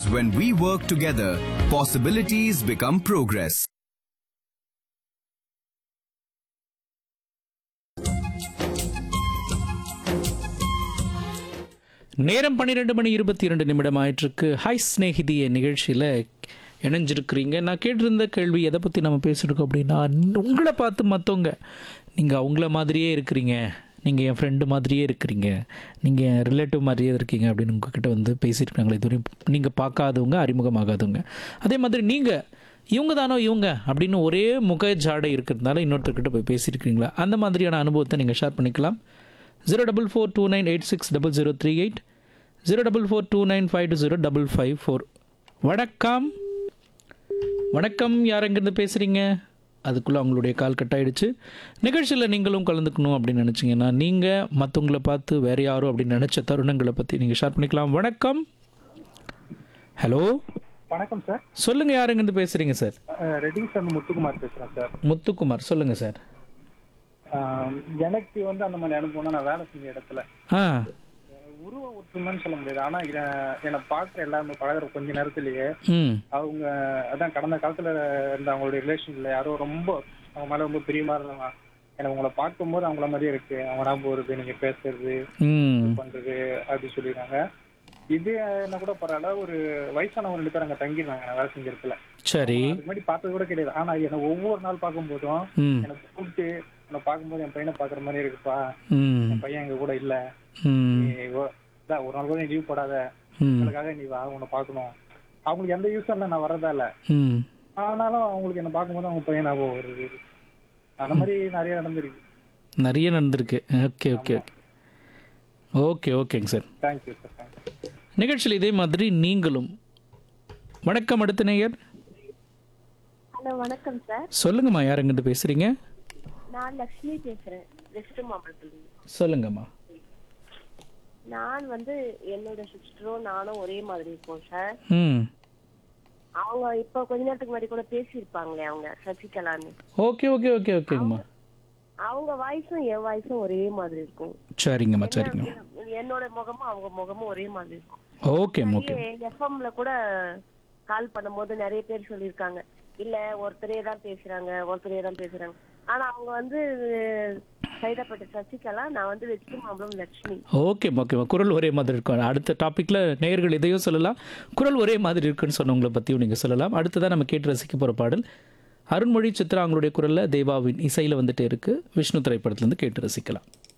When we work together, possibilities become progress. நேரம் பன்னிரெண்டு மணி இருபத்தி இரண்டு நிமிடம் ஆயிட்டிருக்கு ஹாய் ஸ்நேகிதிய நிகழ்ச்சியில் இணைஞ்சிருக்கிறீங்க நான் கேட்டிருந்த கேள்வி எதை பற்றி நம்ம பேசியிருக்கோம் அப்படின்னா உங்களை பார்த்து மற்றவங்க நீங்கள் அவங்கள மாதிரியே இருக்கிறீங்க நீங்கள் என் ஃப்ரெண்டு மாதிரியே இருக்கிறீங்க நீங்கள் என் ரிலேட்டிவ் மாதிரியே இருக்கீங்க அப்படின்னு உங்ககிட்ட வந்து பேசியிருக்காங்களே இதுவரையும் நீங்கள் பார்க்காதவங்க அறிமுகமாகாதவங்க அதே மாதிரி நீங்கள் இவங்க தானோ இவங்க அப்படின்னு ஒரே முக ஜாடை இருக்கிறதுனால இன்னொருத்தர்கிட்ட போய் பேசியிருக்கீங்களா அந்த மாதிரியான அனுபவத்தை நீங்கள் ஷேர் பண்ணிக்கலாம் zero double four two nine eight six double zero three eight zero double four two nine five two zero double five four வணக்கம் வணக்கம் யார் எங்கேருந்து பேசுகிறீங்க அதுக்குள்ளே அவங்களுடைய கால் கட் ஆயிடுச்சு நிகழ்ச்சியில் நீங்களும் கலந்துக்கணும் அப்படின்னு நினச்சிங்கன்னா நீங்கள் மற்றவங்கள பார்த்து வேறு யாரும் அப்படின்னு நினச்ச தருணங்களை பற்றி நீங்கள் ஷேர் பண்ணிக்கலாம் வணக்கம் ஹலோ வணக்கம் சார் சொல்லுங்கள் யார் எங்கேருந்து பேசுகிறீங்க சார் அஹ் ரெட்டிங் சார் முத்துக்குமார் பேசுறேன் சார் முத்துக்குமார் சொல்லுங்கள் சார் அஹ் எனக்கு வந்து அந்த மாதிரி அனுபவம்னா நான் வேலை செஞ்ச இடத்துல ஆ உருவ ஒற்றுமைன்னு சொல்ல முடியாது ஆனா இத- என்னை பார்க்குற எல்லாருமே பழகுற கொஞ்ச நேரத்திலேயே ம் அவங்க அதான் கடந்த காலத்துல இருந்த அவங்களுடைய ரிலேஷன்ல யாரோ ரொம்ப அவங்க மேல ரொம்ப பிரியமா இருந்தாங்க எனக்கு உங்களை பார்க்கும்போது அவங்கள மாதிரியே இருக்கு அவங்க ஞாபகம் வருது நீங்க பேசுறது ம் பண்றது அப்படி சொல்லிடுறாங்க இது என்ன கூட பரவாயில்ல ஒரு வயசானவங்க ரெண்டு பேர் அங்க தங்கிடுறாங்க நான் வேலை செஞ்ச இடத்துல சரி அதுக்கு முன்னாடி பார்த்தது கூட கிடையாது ஆனா என்ன ஒவ்வொரு நாள் பார்க்கும்போதும் ம் எனக்கு கூப்பிட்டு உன்னை பார்க்கும்போது என் பையனை பார்க்குற மாதிரி இருக்குப்பா ம் என் பையன் எங்க கூட இல்ல ம் நீ ஒ- இதான் ஒரு நாள் கூட நீ லீவ் போடாத ம் அதுக்காக நீ வா உன்னை பார்க்கணும் அவங்களுக்கு எந்த யூஸும் இல்லை நான் வரதா இல்ல ம் ஆனாலும் அவங்களுக்கு என்ன பார்க்கும்போது அவங்க பையன் ஞாபகம் வருது அந்த மாதிரி நிறைய நடந்திருக்கு நிறைய நடந்திருக்கு ஓகே ஓகே ஓகே ஓகேங்க சார் தேங்க்யூ சார் தேங்க்யூ நிகழ்ச்சியில் இதே மாதிரி நீங்களும் வணக்கம் அடுத்த நேயர் ஹலோ வணக்கம் சார் சொல்லுங்கம்மா யார் எங்கிட்ட பேசுறீங்க நான் லக்ஷ்மி பேசுறேன் வெஸ்ட் மாவட்டத்துல சொல்லுங்கம்மா நான் வந்து என்னோட சிஸ்டரும் நானும் ஒரே மாதிரி இருக்கோம் சார் ம் அவங்க இப்போ கொஞ்ச நேரத்துக்கு முன்னாடி கூட பேசியிருப்பாங்களே அவங்க சசிகலான்னு ஓகே ஓகே ஓகே ஓகேங்கம்மா அவங்க வாய்ஸும் என் வாய்ஸும் ஒரே மாதிரி இருக்கும் சரிங்கம்மா சரிங்கம்மா என்னோட முகமும் அவங்க முகமும் ஒரே மாதிரி இருக்கும் ஓகேம்மா ஓகே எஃப்எம்ல கூட கால் பண்ணும்போது நிறைய பேர் சொல்லியிருக்காங்க இல்ல ஒருத்தரே தான் பேசுறாங்க ஒருத்தரே தான் பேசுறாங்க ஆனா அவங்க வந்து சைதாப்பேட்டை சசிகலா நான் வந்து வெற்றி மாம்பலம் லட்சுமி ஓகேம்மா ஓகேம்மா குரல் ஒரே மாதிரி இருக்கும் அடுத்த டாப்பிக்கில் நேயர்கள் இதையும் சொல்லலாம் குரல் ஒரே மாதிரி இருக்குன்னு சொன்னவங்களை பற்றியும் நீங்கள் சொல்லலாம் அடுத்ததான் நம்ம கேட்டு ரசிக்க போகிற பாடல் அருண்மொழி சித்ரா அவங்களுடைய குரலில் தேவாவின் இசையில் வந்துட்டே இருக்குது விஷ்ணு திரைப்படத்துலேருந்து கேட்டு ரசிக்கலாம்